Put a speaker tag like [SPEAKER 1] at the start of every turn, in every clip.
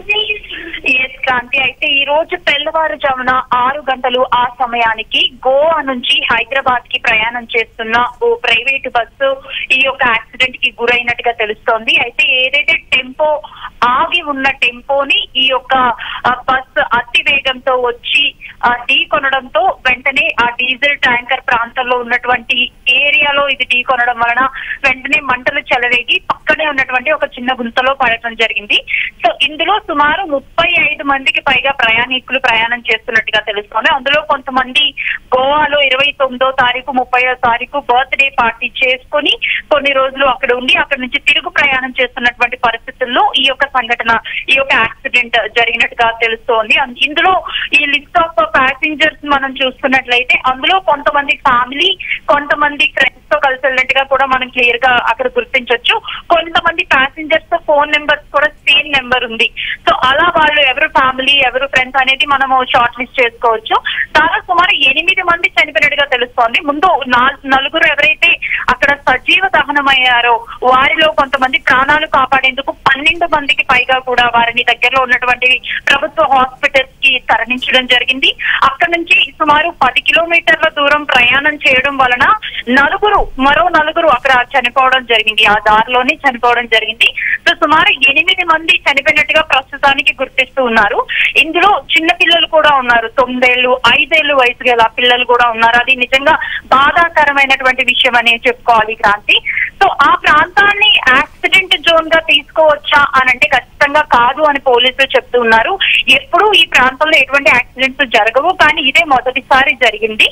[SPEAKER 1] yes Kranti అయితే ఈ రోజు తెల్లవారుజామున ఆరు గంటలు ఆ సమయానికి గోవా నుంచి హైదరాబాద్ కి ప్రయాణం చేస్తున్న ఓ ప్రైవేటు బస్సు ఈ యొక్క యాక్సిడెంట్ కి గురైనట్టుగా తెలుస్తోంది అయితే ఏదైతే టెంపో ఆగి ఉన్న టెంపోని ఈ యొక్క ఆ, బస్సు అతి వేగంతో వచ్చి ఆ, ఢీ కొనడంతో వెంటనే ఆ డీజిల్ ట్యాంకర్ ప్రాంతంలో ఉన్నటువంటి ఏరియాలో ఇది ఢీ కొనడం వలన వెంటనే మంటలు చెలరేగి పక్కనే ఉన్నటువంటి ఒక చిన్న గుంతలో పడటం జరిగింది సో ఇందులో సుమారు ముప్పై ఐదు మందికి పైగా ప్రయాణికులు ప్రయాణం చేస్తున్నట్టుగా తెలుస్తోంది అందులో కొంతమంది గోవాలో ఇరవై తొమ్మిదో తారీఖు ముప్పై తారీఖు బర్త్డే పార్టీ చేసుకొని కొన్ని రోజులు అక్కడ ఉండి అక్కడ నుంచి తిరుగు ప్రయాణం చేస్తున్నటువంటి పరిస్థితుల్లో ఈ యొక్క సంఘటన ఈ యొక్క యాక్సిడెంట్ జరిగినట్టుగా తెలుస్తోంది అం- ఇందులో ఈ లిస్ట్ ఆఫ్ ప్యాసింజర్స్ మనం చూస్తున్నట్లయితే అందులో కొంతమంది ఫ్యామిలీ కొంతమంది ఫ్రెండ్స్ తో కలిసి వెళ్ళినట్టుగా కూడా మనం క్లియర్ గా అక్కడ గుర్తించవచ్చు కొంతమంది ప్యాసింజర్స్ తో ఫోన్ నెంబర్స్ కూడా సేమ్ నెంబర్ ఉంది సో అలా వాళ్ళు ఎవరు ఫ్యామిలీ ఎవరు ఫ్రెండ్స్ అనేది మనము షార్ట్ లిస్ట్ చేసుకోవచ్చు చాలా సుమారు ఎనిమిది మంది చనిపోయినట్టుగా తెలుస్తోంది ముందు నాల్- నలుగురు ఎవరైతే అక్కడ సజీవ దహనమయ్యారో వారిలో కొంతమంది ప్రాణాలు కాపాడేందుకు పన్నెండు మందికి పైగా కూడా వారిని దగ్గరలో ఉన్నటువంటి ప్రభుత్వ హాస్పిటల్స్ కి తరలించడం జరిగింది అక్కడ నుంచి సుమారు పది కిలోమీటర్ల దూరం ప్రయాణం చేయడం వలన నలుగురు మరో నలుగురు అక్కడ చనిపోవడం జరిగింది ఆ దారిలోనే చనిపోవడం జరిగింది సో సుమారు ఎనిమిది మంది చనిపోయినట్టుగా ప్రస్తుతానికి గుర్తిస్తూ ఉన్నారు ఇందులో చిన్న పిల్లలు కూడా ఉన్నారు తొమ్మిదేళ్లు ఐదేళ్లు వయసు గల పిల్లలు కూడా ఉన్నారు అది నిజంగా బాధాకరమైనటువంటి విషయం అని చెప్పుకోవాలి క్రాంతి సో ఆ ప్రాంతాన్ని యాక్సిడెంట్ జోన్ గా తీసుకోవచ్చా అని అంటే ఖచ్చితంగా కాదు అని పోలీసులు చెప్తూ ఉన్నారు ఎప్పుడు ఈ ప్రాంతంలో ఎటువంటి యాక్సిడెంట్స్ జరగవు కానీ ఇదే మొదటిసారి జరిగింది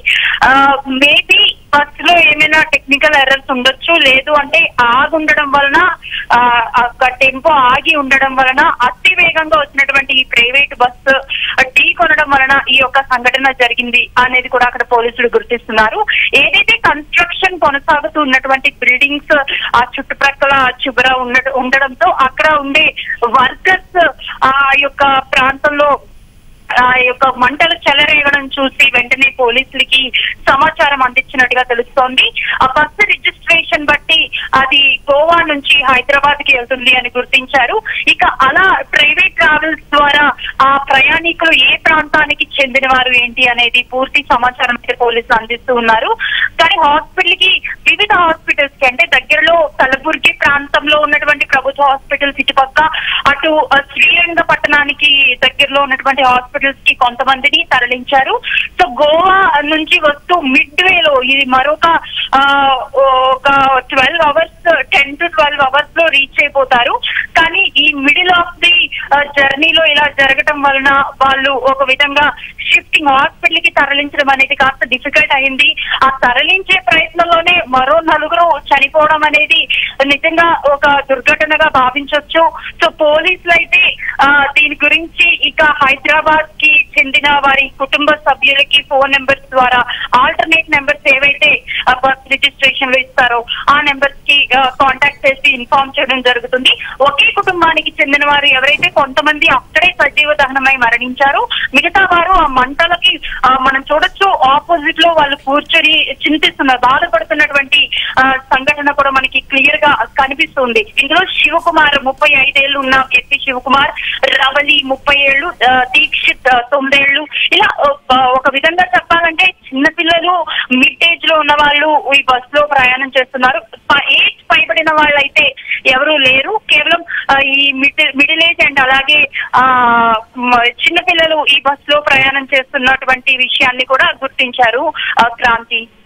[SPEAKER 1] మేబీ బస్ లో ఏమైనా టెక్నికల్ ఎర్రర్స్ ఉండొచ్చు లేదు అంటే ఆగుండడం వలన ఆ, ఆ టెంపో ఆగి ఉండడం వలన అతి వేగంగా వచ్చినటువంటి ఈ ప్రైవేట్ బస్సు ఢీ కొనడం వలన ఈ యొక్క సంఘటన జరిగింది అనేది కూడా అక్కడ పోలీసులు గుర్తిస్తున్నారు ఏదైతే కన్స్ట్రక్షన్ కొనసాగుతూ ఉన్నటువంటి బిల్డింగ్స్ ఆ చుట్టుప్రక్కల చివర ఉన్న ఉండడంతో అక్కడ ఉండే వర్కర్స్ ఆ యొక్క ప్రాంతంలో ఆ యొక్క మంటలు చెలరేగడం చూసి వెంటనే పోలీసులకి సమాచారం అందించినట్టుగా తెలుస్తోంది ఆ బస్సు రిజిస్ట్రేషన్ బట్టి అది గోవా నుంచి హైదరాబాద్ కి వెళ్తుంది అని గుర్తించారు ఇక అలా ప్రైవేట్ ట్రావెల్స్ ద్వారా ఆ ప్రయాణికులు ఏ ప్రాంతానికి చెందిన వారు ఏంటి అనేది పూర్తి సమాచారం అయితే పోలీసులు అందిస్తూ ఉన్నారు కానీ హాస్పిటల్ కి వివిధ హాస్పిటల్స్ కి అంటే దగ్గరలో కలబుర్గి ప్రాంతంలో ఉన్నటువంటి ప్రభుత్వ హాస్పిటల్స్ ఇటుపక్క అటు ఆ, శ్రీరంగపట్టణానికి దగ్గరలో ఉన్నటువంటి హాస్పిటల్స్ కి కొంతమందిని తరలించారు సో గోవా నుంచి వస్తూ మిడ్ వేలో ఇది మరొక ఆ, ఒక twelve hours ten to twelve hours లో రీచ్ అయిపోతారు కానీ ఈ మిడిల్ ఆఫ్ ది జర్నీలో ఇలా జరగటం వలన వాళ్ళు ఒక విధంగా షిఫ్టింగ్ హాస్పిటల్ కి తరలించడం అనేది కాస్త డిఫికల్ట్ అయింది ఆ తరలించే ప్రయత్నంలోనే మరో నలుగురు చనిపోవడం అనేది నిజంగా ఒక దుర్ఘటనగా భావించవచ్చు సో పోలీసులు అయితే ఆ, దీని గురించి ఇక హైదరాబాద్ కి చెందిన వారి కుటుంబ సభ్యులకి ఫోన్ నెంబర్స్ ద్వారా ఆల్టర్నేట్ నెంబర్స్ ఏవైతే బస్ రిజిస్ట్రేషన్ లో ఇస్తారో ఆ నెంబర్స్ కి కాంటాక్ట్ చేసి ఇన్ఫార్మ్ చేయడం జరుగుతుంది ఒకే కుటుంబానికి చెందిన వారు ఎవరైతే కొంతమంది అక్కడే సజీవ దహనమై మరణించారో మిగతా వారు ఆ మంటలకి ఆ, మనం చూడొచ్చు ఆపోజిట్ లో వాళ్ళు కూర్చొని చింతిస్తున్నారు బాధపడుతున్నటువంటి ఆ, సంఘటన కూడా మనకి క్లియర్ గా కనిపిస్తుంది ఇందులో శివకుమార్ ముప్పై ఐదేళ్లు ఉన్న వ్యక్తి శివకుమార్ రవలి ముప్పై ఏళ్ళు ఆ, దీక్షిత్ ఆ, తొమ్మిదేళ్లు ఇలా ఒక ఒక విధంగా చెప్పాలంటే చిన్నపిల్లలు మిడ్ ఏజ్ లో ఉన్న వాళ్ళు ఈ బస్ లో ప్రయాణం చేస్తున్నారు ఏజ్ పైబడిన వాళ్ళైతే ఎవరు లేరు కేవలం ఆ, ఈ మిడిల్ మిడిల్ ఏజ్ అండ్ అలాగే ఆ మ- చిన్నపిల్లలు ఈ బస్ లో ప్రయాణం చేస్తున్నటువంటి విషయాన్ని కూడా గుర్తించారు ఆ, క్రాంతి